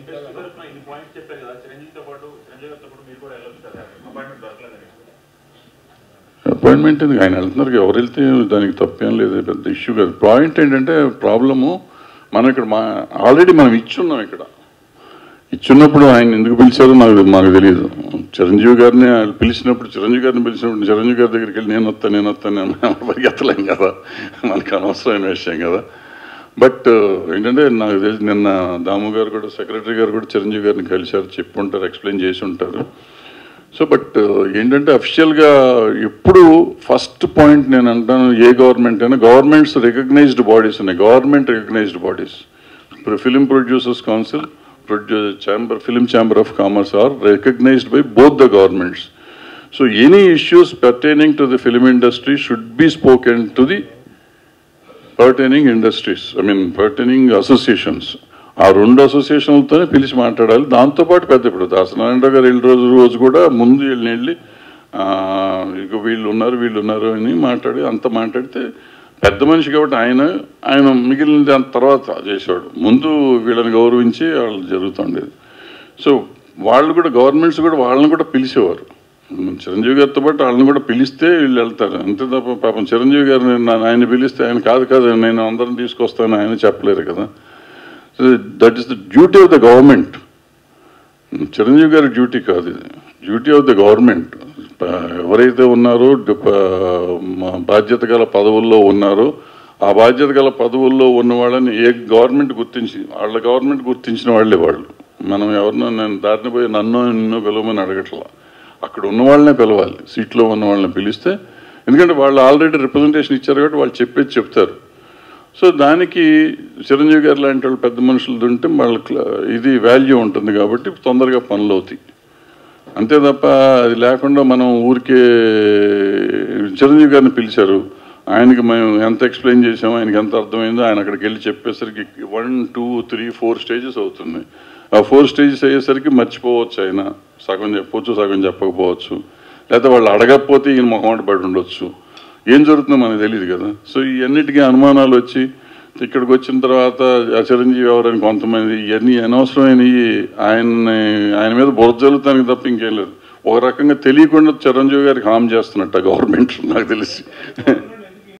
industry తరఫున ఇన్ని points చెప్పారు కదా చిరంజీవితో పాటు చిరంజీవి గారితో పాటు మీరు కూడా వెళ్ళొచ్చు కదా అపాయింట్మెంట్ దొరకలేదని అపాయింట్మెంట్ ఎందుకు ఆయన వెళ్తున్నారు కదా, ఎవరు వెళ్తే దానికి తప్పేం లేదు పెద్ద ఇష్యూ కాదు పాయింట్ ఏంటంటే ప్రాబ్లము మనం ఇక్కడ మా ఆల్రెడీ మనం ఇచ్చున్నాం ఇక్కడ ఇచ్చున్నప్పుడు ఆయన ఎందుకు పిలిచారో నాకు మాకు తెలియదు చిరంజీవి గారిని ఆయన పిలిచినప్పుడు చిరంజీవి గారిని పిలిచినప్పుడు చిరంజీవి గారి దగ్గరికి వెళ్ళి నేను వస్తాను నేను వస్తాను నేను పరిగెత్తలేం కదా మనకు అనవసరమైన విషయం కదా బట్ ఏంటంటే నాకు తెలిసి నిన్న దాము గారు కూడా సెక్రటరీ గారు కూడా చిరంజీవి గారిని కలిశారు చెప్పి ఉంటారు ఎక్స్ప్లెయిన్ చేసి ఉంటారు సో బట్ ఏంటంటే అఫిషియల్గా ఎప్పుడు ఫస్ట్ పాయింట్ నేను అంటాను ఏ గవర్నమెంట్ అయినా గవర్నమెంట్స్ రికగ్నైజ్డ్ బాడీస్ ఉన్నాయి గవర్నమెంట్ రికగ్నైజ్డ్ బాడీస్ ఇప్పుడు film producers council produce chamber film chamber of commerce are recognised by both the governments so any issues pertaining to the film industry should be spoken to the pertaining industries I mean pertaining associations ఆ రెండు అసోసియేషన్లతోనే పిలిచి మాట్లాడాలి దాంతోపాటు పెద్ద ఇప్పుడు దాసనారాయణ గారు వెళ్ళి రోజు రోజు కూడా ముందు వెళ్ళి వెళ్ళి ఆ, ఇక వీళ్ళు ఉన్నారు వీళ్ళు ఉన్నారు అని మాట్లాడి అంత మాట్లాడితే పెద్ద మనిషి కాబట్టి ఆయన ఆయన మిగిలిన దాని తర్వాత చేసేవాడు ముందు వీళ్ళని గౌరవించి వాళ్ళు జరుగుతుండేది సో వాళ్ళు కూడా గవర్నమెంట్స్ కూడా వాళ్ళని కూడా పిలిచేవారు చిరంజీవి గారితో పాటు వాళ్ళని కూడా పిలిస్తే వీళ్ళు వెళ్తారు అంతే తప్ప పాపం చిరంజీవి గారిని నా- ఆయన పిలిస్తే ఆయన కాదు కాదు నేను అందరం తీసుకొస్తాను ఆయన చెప్పలేరు కదా that is the duty of the government Chiranjeevi గారి డ్యూటీ కాదు ఇది డ్యూటీ ఆఫ్ ద గవర్నమెంట్ ఎవరైతే ఉన్నారో డి- ప- మా బాధ్యత గల పదవుల్లో ఉన్నారో ఆ బాధ్యత గల పదవుల్లో ఉన్న వాళ్ళని ఏ గవర్నమెంట్ గుర్తించి వాళ్ళ గవర్నమెంట్ గుర్తించిన వాళ్ళే వాళ్ళు మనం ఎవరినో నేను దారిని పోయి నన్ను నిన్నో పిలవమని అడగట్లా అక్కడ ఉన్న వాళ్ళనే పిలవాలి సీట్లో ఉన్న వాళ్ళని పిలిస్తే ఎందుకంటే వాళ్ళు ఆల్రెడీ రిప్రజెంటేషన్ ఇచ్చారు కాబట్టి వాళ్ళు చెప్పేది చెప్తారు సో దానికి చిరంజీవి గారు లాంటి వాళ్ళు పెద్ద మనుషులు ఉంటే వాళ్ళకి ఇది వాల్యూ ఉంటుంది కాబట్టి తొందరగా పనులు అవుతాయి అంతే తప్ప అది లేకుండా మనం ఊరికే చిరంజీవి గారిని పిలిచారు ఆయనకి మేము ఎంత ఎక్స్ప్లెయిన్ చేసామో ఆయనకి ఎంత అర్థమైందో ఆయన అక్కడికి వెళ్ళి చెప్పేసరికి one two three four stages అవుతుంది ఆ ఫోర్ స్టేజెస్ అయ్యేసరికి మర్చిపోవచ్చు ఆయన సగం చెప్పవచ్చు సగం చెప్పకపోవచ్చు లేకపోతే వాళ్ళు అడగకపోతే ఈయన మొహమాట పడి ఉండొచ్చు ఏం జరుగుతుందో మనకు తెలియదు కదా సో ఇవన్నిటికీ అనుమానాలు వచ్చి ఇక్కడికి వచ్చిన తర్వాత ఆ చిరంజీవి ఎవరని కొంతమంది ఇవన్నీ అనవసరమైనవి ఆయన్ని ఆయన మీద బురద జల్లుతానికి తప్ప ఇంకేం లేదు ఒక రకంగా తెలియకుండా చిరంజీవి గారికి హామ్ చేస్తున్నట్ట గవర్నమెంట్ నాకు తెలిసి